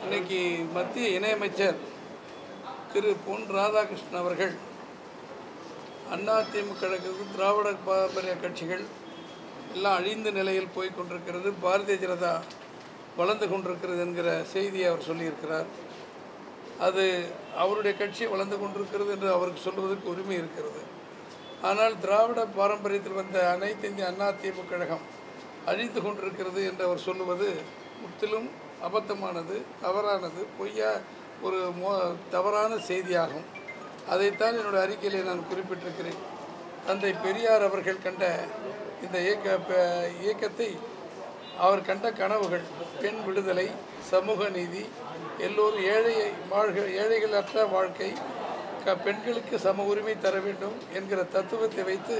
இன்னைக்கு மத்திய இணையமைச்சர் திரு பொன் ராதாகிருஷ்ணன் அவர்கள் அதிமுக திராவிட பாரம்பரிய கட்சிகள் எல்லாம் அழிந்த நிலையில் போய் கொண்டிருக்கிறது பாரதிய ஜனதா வளர்ந்து கொண்டிருக்கிறது என்கிற செய்தியை அவர் சொல்லியிருக்கிறார் அது அவருடைய கட்சி வளர்ந்து கொண்டிருக்கிறது என்று அவருக்கு சொல்வதற்கு உரிமை இருக்கிறது ஆனால் திராவிட பாரம்பரியத்தில் வந்த அனைத்து இந்திய அண்ணா திமுக கழகம் அழிந்து கொண்டிருக்கிறது என்று அவர் சொல்லுவது முற்றிலும் அபத்தமானது தவறானது பொய்யா ஒரு மோ தவறான செய்தியாகும் அதைத்தான் என்னுடைய அறிக்கையிலே நான் குறிப்பிட்டிருக்கிறேன் தந்தை பெரியார் அவர்கள் கண்ட இந்த இயக்க ப- இயக்கத்தை அவர் கண்ட கனவுகள் பெண் விடுதலை சமூக நீதி எல்லோரும் ஏழை வாழ்க ஏழைகளற்ற வாழ்க்கை க பெண்களுக்கு சம உரிமை தர வேண்டும் என்கிற தத்துவத்தை வைத்து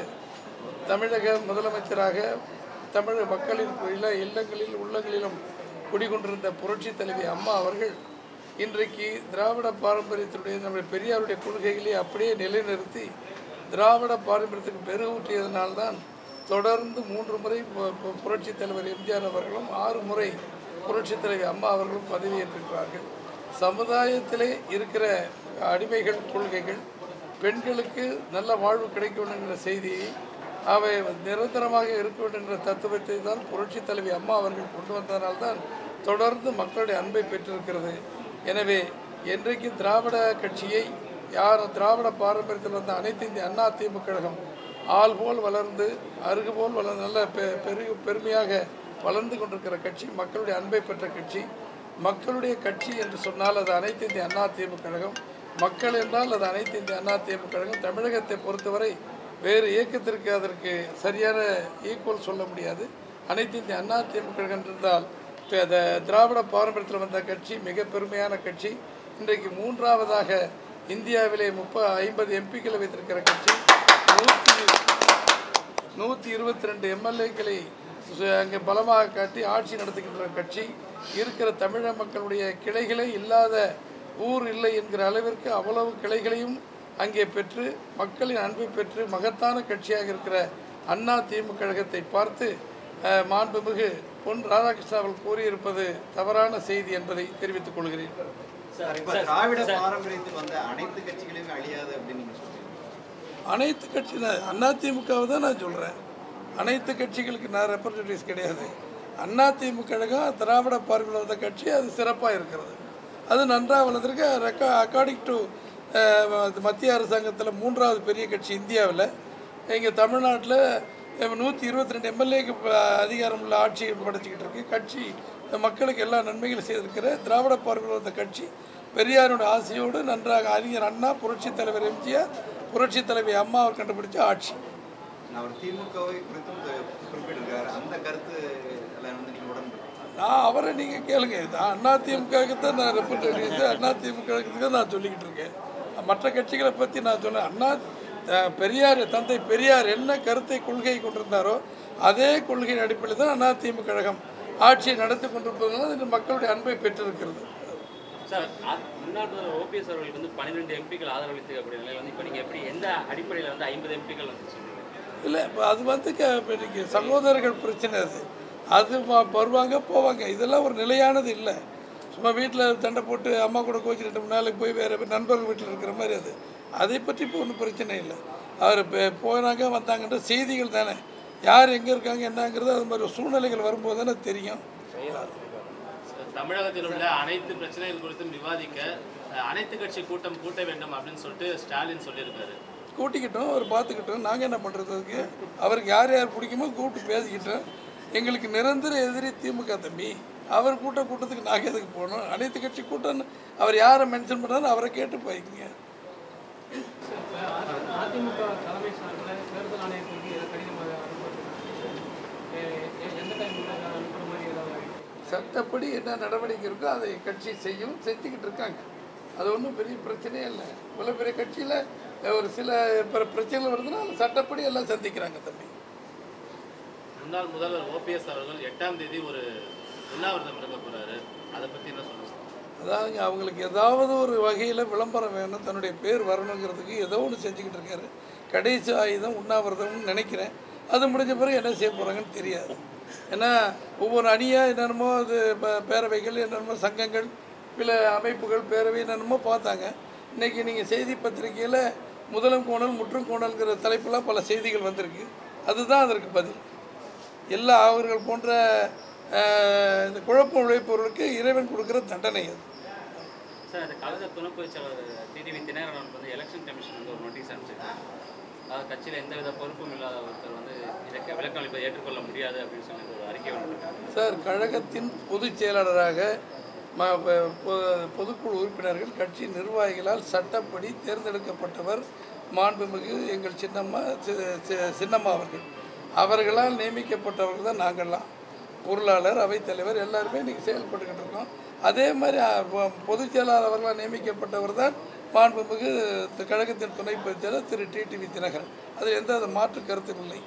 தமிழக முதலமைச்சராக தமிழ் மக்களின் இல்ல இல்லங்களில் உள்ளங்களிலும் குடிகொண்டிருந்த புரட்சி தலைவி அம்மா அவர்கள் இன்றைக்கு திராவிட பாரம்பரியத்தினுடைய நம்முடைய பெரியாருடைய கொள்கைகளை அப்படியே நிலைநிறுத்தி திராவிட பாரம்பரியத்துக்கு பெருகூட்டியதனால்தான் தொடர்ந்து மூன்று முறை பு- பு- புரட்சித் தலைவர் எம்ஜிஆர் அவர்களும் ஆறு முறை புரட்சித் தலைவி அம்மா அவர்களும் பதவியேற்றிருக்கிறார்கள் சமுதாயத்திலே இருக்கிற அடிமைகள் கொள்கைகள் பெண்களுக்கு நல்ல வாழ்வு கிடைக்க வேண்டும் என்ற செய்தியை அவை நிரந்தரமாக இருக்க வேண்டும் என்ற தத்துவத்தை தான் புரட்சித் தலைவி அம்மா அவர்கள் கொண்டு வந்ததனால்தான் தொடர்ந்து மக்களுடைய அன்பை பெற்றிருக்கிறது எனவே என்றைக்கு திராவிட கட்சியை யார் திராவிட பாரம்பரியத்தில் வந்த அனைத்து இந்திய அண்ணா திமுக கழகம் ஆள் போல் வளர்ந்து அருகு போல் வளர்ந்து நல்ல பெ பெரு பெருமையாக வளர்ந்து கொண்டிருக்கிற கட்சி மக்களுடைய அன்பை பெற்ற கட்சி மக்களுடைய கட்சி என்று சொன்னால் அது அனைத்து இந்திய அண்ணா திமுக கழகம் மக்கள் என்றால் அது அனைத்து இந்திய அண்ணா திமுக கழகம் தமிழகத்தை பொறுத்தவரை வேறு இயக்கத்திற்கு அதற்கு சரியான ஈக்குவல் சொல்ல முடியாது அனைத்து இந்திய அண்ணா திமுக கழகம் இருந்தால் இப்ப அந்த திராவிட பாரம்பரியத்தில் வந்த கட்சி மிக பெருமையான கட்சி இன்றைக்கு மூன்றாவதாக இந்தியாவிலே முப்ப ஐம்பது எம்பிக்களை வைத்திருக்கிற கட்சி நூற்றி நூற்றி இருபத்தி ரெண்டு எம்எல்ஏக்களை அங்கே பலமாக காட்டி ஆட்சி நடத்துகின்ற கட்சி இருக்கிற தமிழக மக்களுடைய கிளைகளே இல்லாத ஊர் இல்லை என்கிற அளவிற்கு அவ்வளவு கிளைகளையும் அங்கே பெற்று மக்களின் அன்பை பெற்று மகத்தான கட்சியாக இருக்கிற அண்ணா திமுக கழகத்தை பார்த்து அஹ், மாண்புமிகு பொன் ராதாகிருஷ்ணன் அவர்கள் கூறியிருப்பது தவறான செய்தி என்பதை தெரிவித்துக் கொள்கிறேன் இப்ப திராவிட பாரம்பரியத்தில் வந்த அனைத்து கட்சிகளையும் அழியாது அப்படின்னு நீங்க சொல்றீங்க அனைத்து கட்சி அதிமுகவை தான் நான் சொல்கிறேன் அனைத்து கட்சிகளுக்கு நான் ரெப்ரசன்டேட்டிவ்ஸ் கிடையாது அதிமுக கழகம் திராவிட பார்வையில் வந்த கட்சி அது சிறப்பாக இருக்கிறது அது நன்றாக வளர்ந்துருக்கு ரெக்கா அக்கார்டிங் டு மத்திய அரசாங்கத்தில் மூன்றாவது பெரிய கட்சி இந்தியாவில் இங்கே தமிழ்நாட்டில் நூற்றி இருபத்தி ரெண்டு எம்எல்ஏக்கு அதிகாரம் உள்ள ஆட்சி படைச்சிக்கிட்டு இருக்கு கட்சி மக்களுக்கு எல்லா நன்மைகளும் செய்திருக்கிற திராவிட பார்வையில் வந்த கட்சி பெரியாரோட ஆசையோடு நன்றாக அறிஞர் அண்ணா புரட்சித் தலைவர் எம்ஜிஆர் புரட்சித் தலைவி அம்மா அவர் கண்டுபிடிச்ச ஆட்சி அவர் திமுகவை குறித்தும் கு- குறிப்பிட்டிருக்காரு அந்த கருத்து எல்லாம் வந்து நீங்க உடன்படுறீங்க நான் அவரை நீங்கள் கேளுங்க நான் அண்ணா திமுகவுக்கு தான் நான் ரெப்ரசன்டேட்டிவ் அண்ணா திமுகவுக்கு தான் நான் சொல்லிக்கிட்டு இருக்கேன் மற்ற கட்சிகளை பற்றி நான் சொன்னேன் அண்ணா அஹ், பெரியார் தந்தை பெரியார் என்ன கருத்தை கொள்கை கொண்டிருந்தாரோ அதே கொள்கையின் அடிப்படையில் தான் அண்ணா திமுக கழகம் ஆட்சியை நடத்தி கொண்டிருப்பதனால இது மக்களுடைய அன்பை பெற்றிருக்கிறது சார் அ- முன்னாள் முதல்வர் ஓபிஎஸ் அவர்களுக்கு வந்து பன்னிரெண்டு எம்பிக்கள் ஆதரவளித்திருக்கக்கூடிய நிலையில் வந்து இப்போ நீங்கள் எப்படி எந்த அடிப்படையில் வந்து ஐம்பது எம்பிக்கள் வந்து சொல்றீங்க இல்லை இப்போ அது வந்து க- இப்ப இன்னைக்கு சகோதரர்கள் பிரச்சனை அது அது வ- வருவாங்க போவாங்க இதெல்லாம் ஒரு நிலையானது இல்லை சும்மா வீட்டில் சண்டை போட்டு அம்மா கூட கோச்சு ரெண்டு மூணு நாளைக்கு போய் வேறு நண்பர்கள் வீட்டில் இருக்கிற மாதிரி அது அதை பற்றி இப்போ ஒன்றும் பிரச்சனை இல்லை அவர் இப்போ போனாங்க வந்தாங்கன்ற செய்திகள் தானே யார் எங்கே இருக்காங்க என்னங்கிறது அது மாதிரி சூழ்நிலைகள் வரும்போது தானே தெரியும் தமிழகத்தில் உள்ள அனைத்து பிரச்சனைகள் குறித்தும் விவாதிக்க அஹ், அனைத்து கட்சி கூட்டம் கூட்ட வேண்டும் அப்படின்னு சொல்லிட்டு ஸ்டாலின் சொல்லியிருக்காரு கூட்டிக்கிட்டோம் அவர் பார்த்துக்கிட்டோம் நாங்கள் என்ன பண்ணுறது அதுக்கு அவருக்கு யார் யார் பிடிக்குமோ கூப்பிட்டு பேசிக்கிட்டோம் எங்களுக்கு நிரந்தர எதிரி திமுக தம்பி அவர் கூட்ட கூட்டத்துக்கு நாங்கள் எதுக்கு போகணும் அனைத்து கட்சி கூட்டம்னு அவர் யாரை மென்ஷன் பண்ணாலும் அவரை கேட்டு போய்க்குங்க அதிமுக தலைமை சார்பில் தேர்தல் ஆணையத்திற்கு ஏதாவது கடிதம் அனுப்பப்பட்டிருக்கு எந்த டைமில் அனுப்புற மாதிரி ஏதாவது சட்டப்படி என்ன நடவடிக்கை இருக்கோ அதை கட்சி செய்யும் செஞ்சுக்கிட்டு இருக்காங்க அது ஒன்றும் பெரிய பிரச்சனையே இல்லை இவ்வளோ பெரிய கட்சியில் ஒரு சில பிர- பிரச்சனைகள் வருதுன்னா அது சட்டப்படி எல்லாம் சந்திக்கிறாங்க தம்பி முன்னாள் முதல்வர் ஓபிஎஸ் அவர்கள் எட்டாம் தேதி ஒரு உண்ணாவிரதம் இருக்க போறாரு அதை பத்தி என்ன சொல்லுங்க அதாவது அவங்களுக்கு ஏதாவது ஒரு வகையில் விளம்பரம் வேணும் தன்னுடைய பேர் வரணுங்கிறதுக்கு ஏதோ ஒன்று செஞ்சுக்கிட்டு இருக்காரு கடைசி ஆயுதம் உண்ணாவிரதம்னு நினைக்கிறேன் அது முடிஞ்ச பிறகு என்ன செய்ய போகிறாங்கன்னு தெரியாது ஏன்னா ஒவ்வொரு அணியாக என்னென்னமோ அது ப- பேரவைகள் என்னென்னமோ சங்கங்கள் பிற அமைப்புகள் பேரவை என்னென்னமோ பார்த்தாங்க இன்றைக்கி நீங்கள் செய்தி பத்திரிக்கையில் முதலும் கோணல் முற்றும் கோணல்ங்கிற தலைப்பெல்லாம் பல செய்திகள் வந்திருக்கு அதுதான் அதற்கு பதில் எல்லா அவர்கள் போன்ற அஹ், இந்த குழப்பம் உழைப்பவர்களுக்கு இறைவன் கொடுக்குற தண்டனை அது சார் இந்த கழக துணை பொதுச்செயலாளர் டிடிவி தினகரன் வந்து எலெக்ஷன் கமிஷன் வந்து ஒரு நோட்டீஸ் அனுப்பிச்சிருக்காங்க அதாவது கட்சியில் எந்தவித பொறுப்பும் இல்லாத ஒருத்தர் வந்து இதை விளக்கம் அளிப்பதை ஏற்றுக்கொள்ள முடியாது அப்படின்னு சொல்லி ஒரு அறிக்கை வந்துருக்காங்க சார் கழகத்தின் பொதுச் செயலாளராக ம ப- பொ- பொதுக்குழு உறுப்பினர்கள் கட்சி நிர்வாகிகளால் சட்டப்படி தேர்ந்தெடுக்கப்பட்டவர் மாண்புமிகு எங்கள் சின்னம்மா சி- சி- சின்னம்மா அவர்கள் அவர்களால் நியமிக்கப்பட்டவர்கள் தான் நாங்கள்லாம் பொருளாளர் அவைத்தலைவர் எல்லாருமே இன்றைக்கி செயல்பட்டுக்கிட்டு இருக்கோம் அதே மாதிரி அ, பொ- பொதுச் செயலாளர் அவர்களால் நியமிக்கப்பட்டவர் தான் மாண்புமிகு தி- கழகத்தின் துணை பொதுச் செயலர் திரு டிடிவி தினகரன் அதில் எந்த மாற்று கருத்தும் இல்லை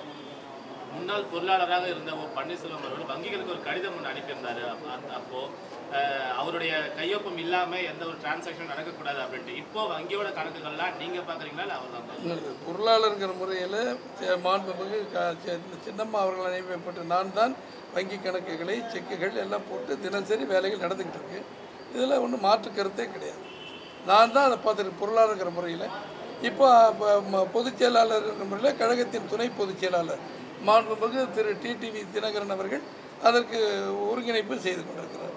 முன்னாள் பொருளாளராக இருந்த ஓ பன்னீர்செல்வம் அவர்கள் வங்கிகளுக்கு ஒரு கடிதம் ஒன்று அனுப்பியிருந்தாரு அப்ப- அந்த- அப்போ அஹ், அவருடைய கையொப்பம் இல்லாம எந்த ஒரு டிரான்சாக்ஷன் நடக்கக்கூடாது அப்படின்ட்டு இப்போ வங்கியோட கணக்குகள்லாம் நீங்க பாக்குறீங்களா இல்லை அவர் தான் இன்னொரு பொருளாளருங்கிற முறையில் மாண்புமிகு க- சி- சின்னம்மா அவர்கள் நியமிக்கப்பட்டு நான் தான் வங்கி கணக்குகளை செக்குகள் எல்லாம் போட்டு தினசரி வேலைகள் நடந்துக்கிட்டு இருக்கு இதில் ஒன்றும் மாற்று கருத்தே கிடையாது நான் தான் அதை பார்த்துருக்கேன் பொருளாளருங்கிற முறையில் இப்போ ப- ம- பொதுச் செயலாளர் முறையில் கழகத்தின் துணை பொதுச் செயலாளர் மாண்புமிகு திரு டிடிவி தினகரன் அவர்கள் அதற்கு ஒருங்கிணைப்பு செய்து கொண்டிருக்கிறார்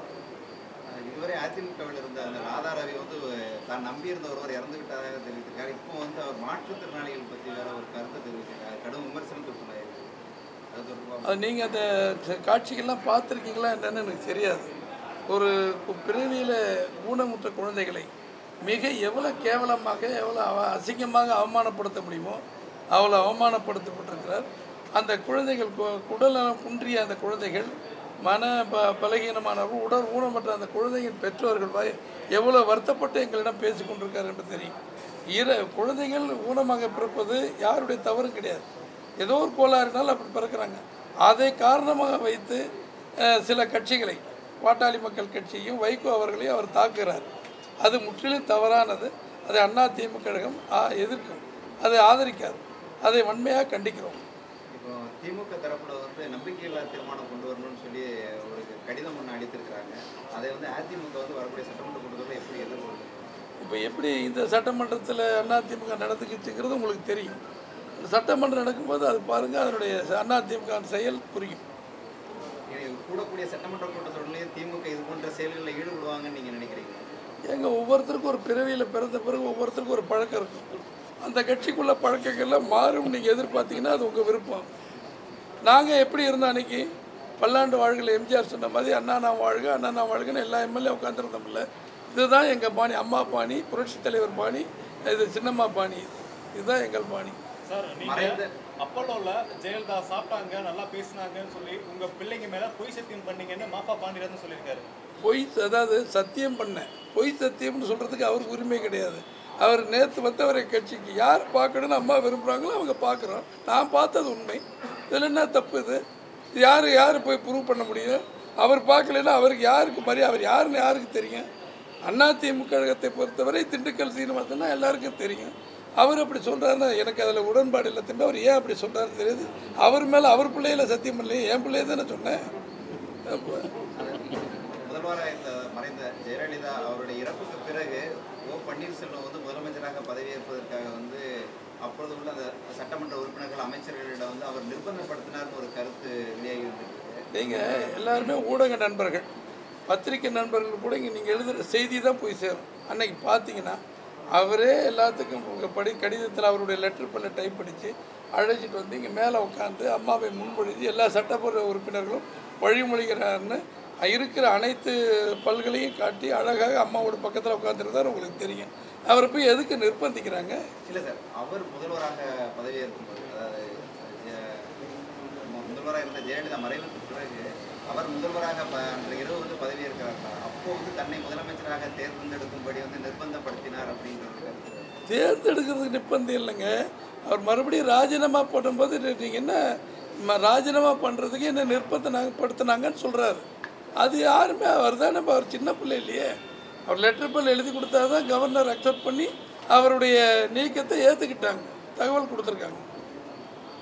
அஹ் இதுவரை அதிமுகவில் இருந்த அந்த ராதா ரவி வந்து தான் நம்பியிருந்த ஒருவர் இறந்து விட்டதாக தெரிவித்திருக்காரு இப்போ வந்து அவர் மாற்றுத்திறனாளிகள் பற்றி வேற ஒரு கருத்தை தெரிவித்திருக்காரு கடும் விமர்சனம் தொற்றுள்ளாயிருக்கு அது தொடர்பாக அது நீங்கள் அந்த ச- காட்சிகள்லாம் பார்த்துருக்கீங்களா என்னன்னு எனக்கு தெரியாது ஒரு கு- பிறவியில் ஊனமுற்ற குழந்தைகளை மிக எவ்வளோ கேவலமாக எவ்வளோ அவ அசிங்கமாக அவமானப்படுத்த முடியுமோ அவ்வளோ அவமானப்படுத்தப்பட்டிருக்கிறார் அந்த குழந்தைகள் கு- குடல்நலம் குன்றிய அந்த குழந்தைகள் மன ப பலகீனமானவர்கள் உடல் ஊனமற்ற அந்த குழந்தையின் பெற்றோர்கள் வாய் எவ்வளோ வருத்தப்பட்டு எங்களிடம் பேசி கொண்டிருக்கார் என்று தெரியும் இர குழந்தைகள் ஊனமாக பிறப்பது யாருடைய தவறும் கிடையாது ஏதோ ஒரு கோளாறுனால் அப்படி பிறக்கிறாங்க அதை காரணமாக வைத்து அஹ், சில கட்சிகளை பாட்டாளி மக்கள் கட்சியையும் வைகோ அவர்களையும் அவர் தாக்குகிறார் அது முற்றிலும் தவறானது அதை அண்ணா திமுக கழகம் ஆ- எதிர்க்கும் அதை ஆதரிக்காது அதை வன்மையாக கண்டிக்கிறோம் இப்போ திமுக தரப்புல வந்து நம்பிக்கையில்லா தீர்மானம் கொண்டு வரணும்னு சொல்லி ஒரு கடிதம் ஒன்று அளித்திருக்கிறாங்க அதை வந்து அதிமுக வந்து வரக்கூடிய சட்டமன்ற கூட்டத்தில் எப்படி எதிர்கொள்ளுது இப்போ எப்படி இந்த சட்டமன்றத்தில் அதிமுக நடந்துக்கிச்சுங்கிறது உங்களுக்கு தெரியும் இந்த சட்டமன்றம் நடக்கும்போது அது பாருங்கள் அதனுடைய அதிமுக செயல் புரியும் இனி கூடக்கூடிய சட்டமன்ற கூட்டத்தொடர்லேயே திமுக இது போன்ற செயல்களில் ஈடுபடுவாங்கன்னு நீங்கள் நினைக்கிறீங்க எங்க ஒவ்வொருத்தருக்கும் ஒரு பிறவியில் பிறந்த பிறகு ஒவ்வொருத்தருக்கும் ஒரு பழக்கம் இருக்கும் அந்த கட்சிக்குள்ள பழக்கங்கள்லாம் மாறும் நீங்கள் எதிர்பார்த்தீங்கன்னா அது உங்கள் விருப்பம் நாங்கள் எப்படி இருந்தோம் அன்னைக்கு பல்லாண்டு வாழ்கள் எம்ஜிஆர் சொன்ன மாதிரி அண்ணா நான் வாழ்க அண்ணா நான் வாழ்கன்னு எல்லா எம்எல்ஏ உட்காந்துருந்தோம்ல இதுதான் எங்கள் பாணி அம்மா பாணி புரட்சித் தலைவர் பாணி இது சின்னம்மா பாணி இதுதான் எங்கள் பாணி சார் நீங்க மறைந்த அப்பல்லோல ஜெயலலிதா சாப்பிட்டாங்க நல்லா பேசினாங்கன்னு சொல்லி உங்க பிள்ளைங்க மேல பொய் சத்தியம் பண்ணீங்கன்னு மாஃபா பாண்டியராஜன் சொல்லியிருக்காரு பொய் அதாவது சத்தியம் பண்ணேன் பொய் சத்தியம்னு சொல்கிறதுக்கு அவருக்கு உரிமை கிடையாது அவர் நேற்று வந்தவரை கட்சிக்கு யார் பார்க்கணும்னு அம்மா விரும்புகிறாங்களோ அவங்க பார்க்குறோம் நான் பார்த்தது உண்மை இதில் என்ன தப்பு இது இது யார் யார் போய் ப்ரூவ் பண்ண முடியும் அவர் பார்க்கலன்னா அவருக்கு யாருக்கு மரியாதை அவர் யாருன்னு யாருக்கு தெரியும் அண்ணா திமுக கழகத்தை பொறுத்தவரை திண்டுக்கல் சீனிவாசன்னா எல்லாருக்கும் தெரியும் அவர் அப்படி சொல்கிறாருன்னா எனக்கு அதில் உடன்பாடு இல்லை தம்பி அவர் ஏன் அப்படி சொல்கிறாரு தெரியுது அவர் மேலே அவர் பிள்ளையில சத்தியம் பண்ணலையே என் பிள்ளைய தானே சொன்னேன் அப்போ முதல்வராக இருந்த மறைந்த ஜெயலலிதா அவருடைய இறப்புக்கு பிறகு ஓ பன்னீர்செல்வம் வந்து முதலமைச்சராக பதவியேற்பதற்காக வந்து அப்பொழுது உள்ள அந்த சட்டமன்ற உறுப்பினர்கள் அமைச்சர்களிடம் வந்து அவர் நிர்பந்தப்படுத்தினார்னு ஒரு கருத்து வெளியாகி இருந்திருக்கு நீங்கள் எல்லாருமே ஊடக நண்பர்கள் பத்திரிக்கை நண்பர்கள் கூட இங்கே நீங்கள் எழுதுகிற செய்தி தான் போய் சேரும் அன்னைக்கு பார்த்தீங்கன்னா அவரே எல்லாத்துக்கும் உங்கள் படி கடிதத்தில் அவருடைய லெட்டர் பல்ல டைப் படித்து அழைச்சிட்டு வந்து இங்கே மேலே உட்காந்து அம்மாவை முன்மொழிஞ்சு எல்லா சட்டமன்ற உறுப்பினர்களும் வழிமொழிகிறார்னு இருக்கிற அனைத்து பல்களையும் காட்டி அழகாக அம்மாவோட பக்கத்தில் உட்காந்துருந்தார் உங்களுக்கு தெரியும் அவரை போய் எதுக்கு நிர்பந்திக்கிறாங்க இல்லை சார் அவர் முதல்வராக பதவியேற்கும்போது அதாவது ஜெ- மு- முதல்வராக இருந்த ஜெயலலிதா மறைவுக்கு பிறகு அவர் முதல்வராக ப- அன்றைய இரவு வந்து பதவியேற்கிறார் அப்போ வந்து தன்னை முதலமைச்சராக தேர்ந்தெடுக்கும்படி வந்து நிர்பந்தப்படுத்தினார் அப்படின்றது கருத்து தேர்ந்தெடுக்கிறதுக்கு நிர்பந்தம் இல்லைங்க அவர் மறுபடியும் ராஜினாமா பண்ணும்போது நீங்கள் என்ன ம- ராஜினாமா பண்ணுறதுக்கு என்ன நிர்பந்தம் படுத்தினாங்கன்னு சொல்கிறாரு அது யாருமே அவர் தானே அவர் சின்ன பிள்ளை இல்லையே அவர் லெட்டர் பல் எழுதி கொடுத்தா தான் கவர்னர் அக்செப்ட் பண்ணி அவருடைய நீக்கத்தை ஏற்றுக்கிட்டாங்க தகவல் கொடுத்துருக்காங்க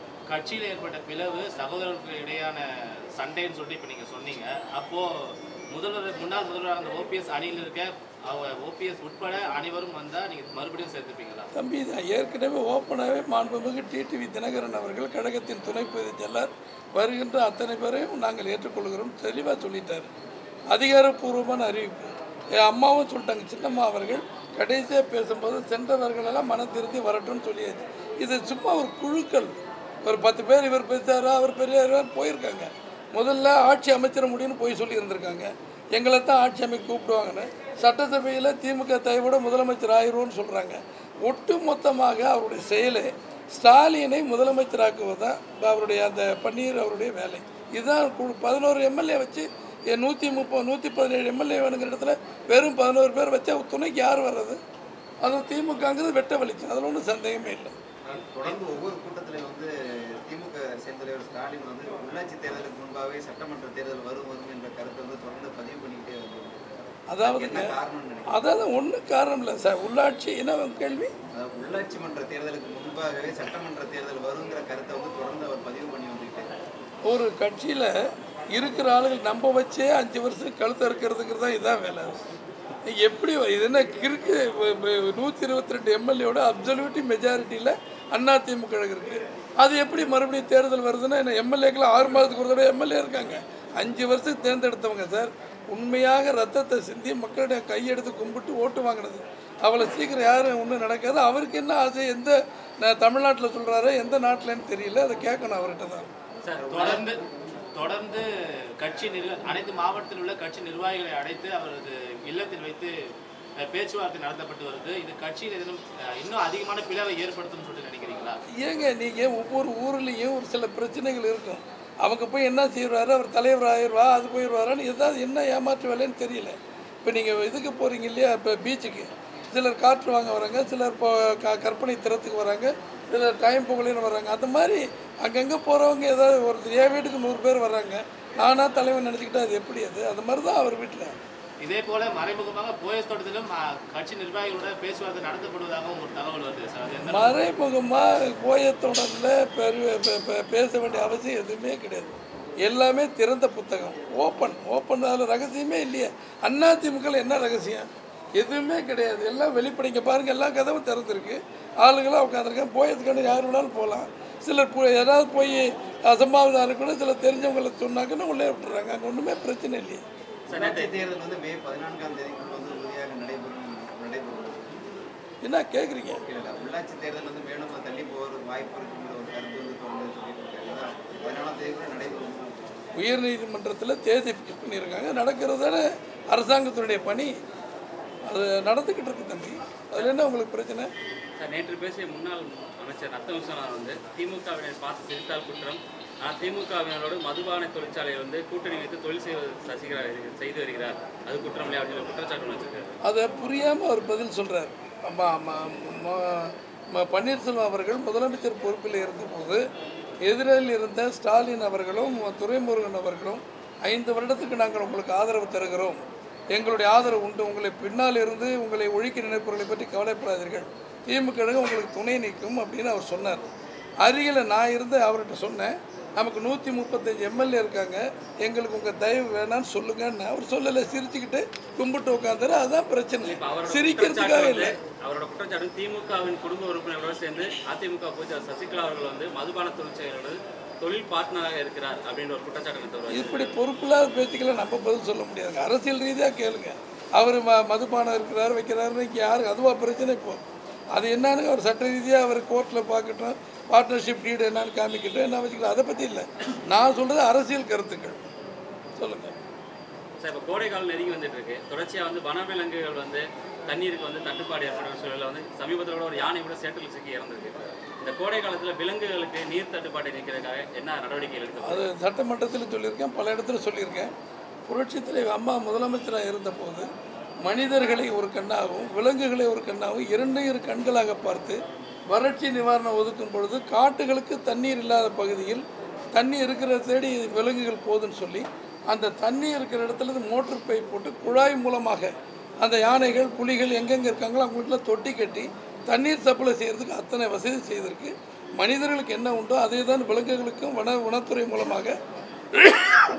கட்சியில் ஏற்பட்ட பிளவு சகோதரர்களுக்கு இடையான சண்டைன்னு சொல்லிட்டு இப்போ நீங்கள் சொன்னீங்க அப்போ முதல்வர் முன்னாள் முதல்வர் அந்த ஓபிஎஸ் அணியில் இருக்க அவங்க ஓபிஎஸ் உட்பட அனைவரும் வந்தா நீங்க மறுபடியும் சேர்த்துப்பீங்களா தம்பி தான் ஏற்கனவே ஓப்பனாகவே மாண்புமிகு டிடிவி தினகரன் அவர்கள் கழகத்தின் துணை பொதுச் செயலர் வருகின்ற அத்தனை பேரையும் நாங்கள் ஏற்றுக்கொள்கிறோம் தெளிவாக சொல்லிட்டார் அதிகாரப்பூர்வமான அறிவிப்பு என் அம்மாவும் சொல்லிட்டாங்க சின்னம்மா அவர்கள் கடைசியாக பேசும்போது சென்றவர்களெல்லாம் மனம் திருந்தி வரட்டும்னு சொல்லியாச்சு இது சும்மா ஒரு குழுக்கள் ஒரு பத்து பேர் இவர் பேசுறாரா அவர் பெரியார் போயிருக்காங்க முதல்ல ஆட்சி அமைச்சிட முடியும்னு போய் சொல்லி இருந்திருக்காங்க எங்களை தான் ஆட்சி அமைக்க கூப்பிடுவாங்கன்னு சட்டசபையில் திமுக தயவோட முதலமைச்சர் ஆயிடுவோம்னு சொல்கிறாங்க ஒட்டு மொத்தமாக அவருடைய செயலே ஸ்டாலினை முதலமைச்சராக்குவது தான் அவருடைய அந்த பன்னீர் அவருடைய வேலை இதுதான் கு- பதினோரு எம்எல்ஏ வச்சு நூற்றி முப்பது நூற்றி பதினேழு எம்எல்ஏ வேணுங்கிற இடத்துல வெறும் பதினோரு பேர் வச்சா துணைக்கு யார் வர்றது அதுவும் திமுகங்கிறது வெட்ட வலிச்சு அதில் ஒன்றும் சந்தேகமே இல்லை தொடர்ந்து ஒவ்வொரு கூட்டத்திலையும் வந்து திமுக செயல்தலைவர் ஸ்டாலின் வந்து உள்ளாட்சி தேர்தலுக்கு முன்பாகவே சட்டமன்ற தேர்தல் வரும் வரும் என்ற கருத்தை வந்து தொடர்ந்து பதிவு பண்ணிக்கிட்டே வந்து அதாவதுங்க என்ன காரணம்னு நினைக்கிறேன் அதாவது ஒன்றும் காரணம் இல்லை சார் உள்ளாட்சி என்ன கேள்வி அதாவது உள்ளாட்சி மன்ற தேர்தலுக்கு முன்பாகவே சட்டமன்ற தேர்தல் வருங்கிற கருத்தை வந்து தொடர்ந்து அவர் பதிவு பண்ணி வந்துகிட்டே இருக்காரு. ஒரு கட்சியில் இருக்கிற ஆளுகள் நம்ப வச்சே அஞ்சு வருஷம் கழுத்த இருக்கிறதுக்கு தான் இதான் வேலை எப்படி இது என்ன கிறுக்கு நூற்றி இருபத்தி ரெண்டு எம்எல்ஏவோட அப்சல்யூட்டி மெஜாரிட்டியில் அண்ணா திமுக இருக்கு அது எப்படி மறுபடியும் தேர்தல் வருதுன்னா என்ன எம்எல்ஏக்கெல்லாம் ஆறு மாதத்துக்கு ஒரு தடவை எம்எல்ஏ இருக்காங்க அஞ்சு வருஷத்துக்கு தேர்ந்தெடுத்தவங்க சார் உண்மையாக ரத்தத்தை சிந்தி மக்களுடைய கையெடுத்து கும்பிட்டு ஓட்டு வாங்கினது அவ்வளோ சீக்கிரம் யாரும் ஒன்றும் நடக்காது அவருக்கு என்ன ஆசை எந்த நான் தமிழ்நாட்டில் சொல்கிறாரோ எந்த நாட்டிலன்னு தெரியல அதை கேட்கணும் அவர்கிட்ட தான் சார் தொடர்ந்து தொடர்ந்து கட்சி நிர்வ அனைத்து மாவட்டத்தில் உள்ள கட்சி நிர்வாகிகளை அழைத்து அவரது இல்லத்தில் வைத்து அஹ், பேச்சுவார்த்தை நடத்தப்பட்டு வருது இது கட்சியில் எதுவும் அஹ், இன்னும் அதிகமான பிளவை ஏற்படுத்தும் சொல்லிட்டு நினைக்கிறீங்களா ஏங்க நீங்கள் ஒவ்வொரு ஊர்லேயும் ஒரு சில பிரச்சனைகள் இருக்கும் அவங்க போய் என்ன செய்வாரு அவர் தலைவர் ஆயிடுவா அது போயிடுவாரான்னு ஏதாவது என்ன ஏமாற்று வேலைன்னு தெரியல இப்போ நீங்கள் இதுக்கு போகிறீங்க இல்லையா இப்போ பீச்சுக்கு சிலர் காற்று வாங்க வராங்க சிலர் இப்போ க கற்பனை திறத்துக்கு வராங்க சிலர் டைம் புகழின்னு வர்றாங்க அந்த மாதிரி அங்கங்கே போகிறவங்க ஏதாவது ஒரு என் வீட்டுக்கு நூறு பேர் வர்றாங்க நானாக தலைவன் நினச்சிக்கிட்டா அது எப்படி அது அந்த மாதிரி தான் அவர் வீட்டில் இதே போல மறைமுகமாக போயஸ் தோட்டத்திலும் அஹ், கட்சி நிர்வாகிகளோட பேச்சுவார்த்தை நடத்தப்படுவதாகவும் ஒரு தகவல் வருது சார் அது எந்த மறைமுகமாக போயத்தொடரில் பெரு பே- பே- பேச வேண்டிய அவசியம் எதுவுமே கிடையாது எல்லாமே திறந்த புத்தகம் ஓப்பன் ஓப்பன் அதில் ரகசியமே இல்லையே அண்ணா திமுகவில் என்ன ரகசியம் எதுவுமே கிடையாது எல்லாம் வெளிப்படைங்க பாருங்கள் எல்லா கதவும் திறந்துருக்கு ஆளுங்களாம் உட்காந்துருக்கேன் போயத்துக்கான யார் வேணாலும் போகலாம் சிலர் போ ஏதாவது போய் அசம்பாவிதம் கூட சிலர் தெரிஞ்சவங்களை சொன்னாங்கன்னு உள்ளே விட்டுறாங்க அங்கே ஒன்றுமே பிரச்சனை இல்லையே உள்ளாட்சி தேர்தல் வந்து மே பதினான்காம் தேதிக்குள் வந்து உறுதியாக நடைபெறும் நடைபெறும் என்ன கேட்குறீங்க இல்லை உள்ளாட்சி தேர்தல் வந்து மேலும் தள்ளி போகிறதுக்கு வாய்ப்பு இருக்குங்கிற ஒரு கருத்து வந்து தொடர்ந்து சொல்லிட்டு இருக்காரு அதான் பதினாலாம் தேதிக்குள்ள நடைபெறும் உயர்நீதிமன்றத்தில் தேதி ஃபிக்ஸ் பண்ணியிருக்காங்க நடக்கிறது தானே அரசாங்கத்தினுடைய பணி அது நடந்துக்கிட்டு இருக்கு தம்பி அதில் என்ன உங்களுக்கு பிரச்சனை சார் நேற்று பேசிய முன்னாள் அமைச்சர் ரத்த விஸ்வநாதன் வந்து திமுகவினர் பார்த்து சிரித்தால் குற்றம் ஆனால் திமுகவினரோடு மதுபான தொழிற்சாலையை வந்து கூட்டணி வைத்து தொழில் செய்வது சசிகலா இது- செய்து வருகிறார் அது குற்றம் இல்லையா அப்படின்னு ஒரு குற்றச்சாட்டு வச்சிருக்காரு அதை புரியாமல் அவர் பதில் சொல்கிறார் பன்னீர்செல்வம் அவர்கள் முதலமைச்சர் பொறுப்பில் இருந்தபோது எதிரில் இருந்த ஸ்டாலின் அவர்களும் துரைமுருகன் அவர்களும் ஐந்து வருடத்துக்கு நாங்கள் உங்களுக்கு ஆதரவு தருகிறோம் எங்களுடைய ஆதரவு உண்டு உங்களை பின்னால் இருந்து உங்களை ஒழிக்க நினைப்பவர்களை பற்றி கவலைப்படாதீர்கள் திமுக கழகம் உங்களுக்கு துணை நிற்கும் அப்படின்னு அவர் சொன்னார் அருகில் நான் இருந்து அவர்கிட்ட சொன்னேன் நமக்கு நூற்றி முப்பத்தஞ்சு எம்எல்ஏ இருக்காங்க எங்களுக்கு உங்கள் தயவு வேணான்னு சொல்லுங்கன்னு அவர் சொல்லலை சிரிச்சுக்கிட்டு கும்பிட்டு உட்காந்துரு அதுதான் பிரச்சனை இப்ப அவரோட சிரிக்கிறதுக்காக குற்றச்சாட்டு இல்லை வந்து- அவரோட குற்றச்சாட்டு திமுகவின் குடும்ப உறுப்பினர்களோடு சேர்ந்து அதிமுக பூஜா சசிகலா அவர்கள் வந்து மதுபான தொழிற்சாலையோடு தொழில் பார்ட்னராக இருக்கிறார் அப்படின்ற ஒரு குற்றச்சாட்டு தருவார் இப்படி பொறுப்பில்லாத பேச்சுக்கெல்லாம் நம்ம பதில் சொல்ல முடியாதுங்க அரசியல் ரீதியாக கேளுங்க அவர் ம மதுபானம் இருக்கிறார் வைக்கிறாருன்னு இங்கே யாருக்கு அதுவா பிரச்சனை இப்போ அது என்னன்னு அவர் சட்ட ரீதியாக அவர் கோர்ட்டில் பார்க்கட்டும் பார்ட்னர்ஷிப் டீடு என்னன்னு காமிக்கட்டும் என்ன வச்சுக்கலாம் அதை பற்றி இல்லை நான் சொல்கிறது அரசியல் கருத்துக்கள் சொல்லுங்கள் சார் இப்போ கோடை காலம் நெருங்கி வந்துட்டு இருக்கு தொடர்ச்சியாக வந்து வனவிலங்குகள் வந்து தண்ணீருக்கு வந்து தட்டுப்பாடு ஏற்படும் சூழலில் வந்து சமீபத்தில் கூட ஒரு யானை கூட சேற்றில் சிக்கி இறந்துருக்கு இந்த கோடை காலத்தில் விலங்குகளுக்கு நீர் தட்டுப்பாடு நீக்கிறதுக்காக என்ன நடவடிக்கைகள் எடுக்கப்படும் அது சட்டமன்றத்தில் சொல்லியிருக்கேன் பல இடத்துல சொல்லியிருக்கேன் புரட்சித் தலைவர் அம்மா முதலமைச்சராக இருந்தபோது மனிதர்களை ஒரு கண்ணாகவும் விலங்குகளை ஒரு கண்ணாகவும் இரண்டையும் இரு கண்களாக பார்த்து வறட்சி நிவாரணம் ஒதுக்கும் பொழுது காட்டுகளுக்கு தண்ணீர் இல்லாத பகுதியில் தண்ணி இருக்கிற தேடி விலங்குகள் போதுன்னு சொல்லி அந்த தண்ணி இருக்கிற இடத்துல இருந்து மோட்டர் பைப் போட்டு குழாய் மூலமாக அந்த யானைகள் புலிகள் எங்கெங்கே இருக்காங்களோ அவங்களுக்குலாம் தொட்டி கட்டி தண்ணீர் சப்ளை செய்கிறதுக்கு அத்தனை வசதி செய்திருக்கு மனிதர்களுக்கு என்ன உண்டோ அதே தான் விலங்குகளுக்கும் வன வனத்துறை மூலமாக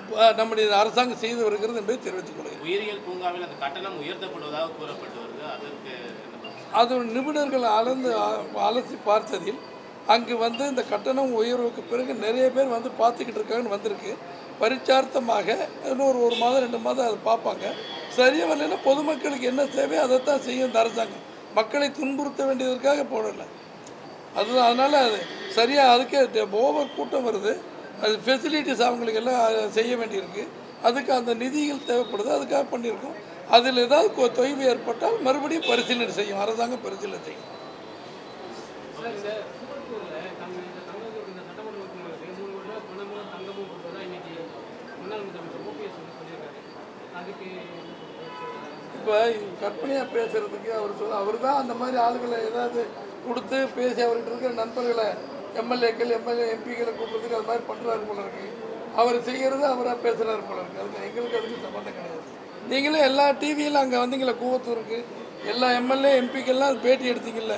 அஹ், நம்முடைய அரசாங்கம் செய்து வருகிறது என்பதை தெரிவித்துக் கொள்கிறேன் உயிரியல் பூங்காவில் அந்த கட்டணம் உயர்த்தப்படுவதாக கூறப்பட்டு வருது அதற்கு என்ன பதில்? அது நிபுணர்கள் அளந்து அ- அலசி பார்த்ததில் அங்கு வந்து இந்த கட்டணம் உயர்வுக்கு பிறகு நிறைய பேர் வந்து பார்த்துக்கிட்டு இருக்காங்கன்னு வந்திருக்கு பரிச்சார்த்தமாக இன்னொரு ஒரு மாதம் ரெண்டு மாதம் அதை பார்ப்பாங்க சரியாக வரலைன்னா பொதுமக்களுக்கு என்ன தேவையோ அதைத்தான் செய்யும் இந்த அரசாங்கம் மக்களை துன்புறுத்த வேண்டியதற்காக போடலை அது அதனால் அது சரியாக அதுக்கே ஓவர் கூட்டம் வருது அது ஃபெசிலிட்டிஸ் அவங்களுக்கு எல்லாம் அஹ், செய்ய வேண்டியிருக்கு அதுக்கு அந்த நிதிகள் தேவைப்படுது அதுக்காக பண்ணியிருக்கோம் அதில் ஏதாவது கொ- தொய்வு ஏற்பட்டால் மறுபடியும் பரிசீலனை செய்யும் அரசாங்கம் பரிசீலனை செய்யும் சார் இந்த கூவத்தூரில் தங்க இந்த தங்கத்தூர் இந்த சட்டமன்ற உறுப்பினருக்கு மூணு கோடி ரூபாய் பணமும் தங்கமும் கொடுத்ததா இன்னைக்கு முன்னாள் முதலமைச்சர் ஓபிஎஸ் வந்து சொல்லியிருக்காரு அதுக்கு இப்போ கற்பனையாக பேசுகிறதுக்கு அவர் சொல்ல அவர் தான் அந்த மாதிரி ஆளுகளை ஏதாவது கொடுத்து பேசி அவர்கிட்ட இருக்கிற நண்பர்களை எம்எல்ஏக்கள் எம்எல்ஏ எம்பிக்களை கூப்பிட்றதுக்கு அது மாதிரி பண்ணுறாரு போல இருக்கு அவர் செய்கிறது அவராக பேசுகிறாரு போல இருக்கு அதுக்கு எங்களுக்கு அதுக்கு சம்மந்தம் கிடையாது நீங்களும் எல்லா டிவியிலும் அங்கே வந்தீங்களே கூவத்தூருக்கு எல்லா எம்எல்ஏ எம்பிக்கெல்லாம் பேட்டி எடுத்தீங்கல்ல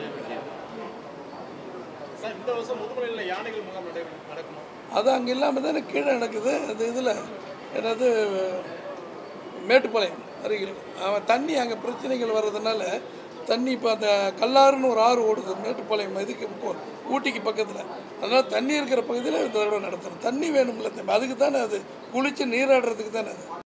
சார் இந்த வருஷம் முதுமலையில் யானைகள் முகாம் நடை- நடக்குமா அது அங்கே இல்லாமல் தானே கீழே நடக்குது அது இதில் என்னது மேட்டுப்பாளையம் அருகில் அவன் தண்ணி அங்கே பிரச்சனைகள் வர்றதுனால தண்ணி இப்போ அந்த கல்லாறுன்னு ஒரு ஆறு ஓடுது மேட்டுப்பாளையம் இதுக்கு இப்போ ஊட்டிக்கு பக்கத்தில் அதனால் தண்ணி இருக்கிற பகுதியில் இந்த தடவை நடத்தணும் தண்ணி வேணும்ல தம்பி அதுக்கு தானே அது குளித்து நீராடுறதுக்கு தானே அது